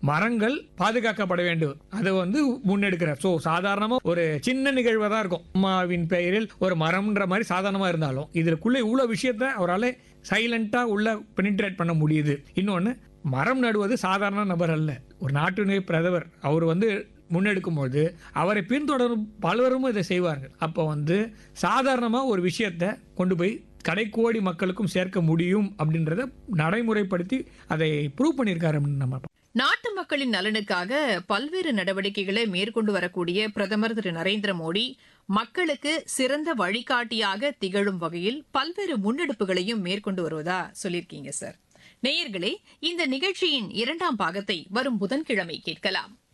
மரங்கள் பாதுகாக்கப்பட வேண்டும் அதை வந்து முன்னெடுக்கிறார் ஸோ சாதாரணமா ஒரு சின்ன நிகழ்வாக தான் இருக்கும் அம்மாவின் பெயரில் ஒரு மரம்ன்ற மாதிரி சாதாரணமா இருந்தாலும் இதற்குள்ள இவ்வளோ விஷயத்த அவரால் சைலண்டா உள்ள பெனிட்ரேட் பண்ண முடியுது இன்னொன்று மரம் நடுவது சாதாரண நபர் அல்ல ஒரு நாட்டினுடைய பிரதமர் அவர் வந்து முன்னெடுக்கும்போது அவரை பின்தொடரும் பலரும் இதை செய்வார்கள் அப்போ வந்து சாதாரணமாக ஒரு விஷயத்தை கொண்டு போய் கடைக்கோடி மக்களுக்கும் சேர்க்க முடியும் அப்படின்றத நடைமுறைப்படுத்தி அதை ப்ரூவ் பண்ணியிருக்காரு அப்படின்னு நம்ம நாட்டு மக்களின் நலனுக்காக பல்வேறு நடவடிக்கைகளை மேற்கொண்டு வரக்கூடிய பிரதமர் திரு நரேந்திர மோடி மக்களுக்கு சிறந்த வழிகாட்டியாக திகழும் வகையில் பல்வேறு முன்னெடுப்புகளையும் மேற்கொண்டு வருவதா சொல்லியிருக்கீங்க சார் நேயர்களே இந்த நிகழ்ச்சியின் இரண்டாம் பாகத்தை வரும் புதன்கிழமை கேட்கலாம்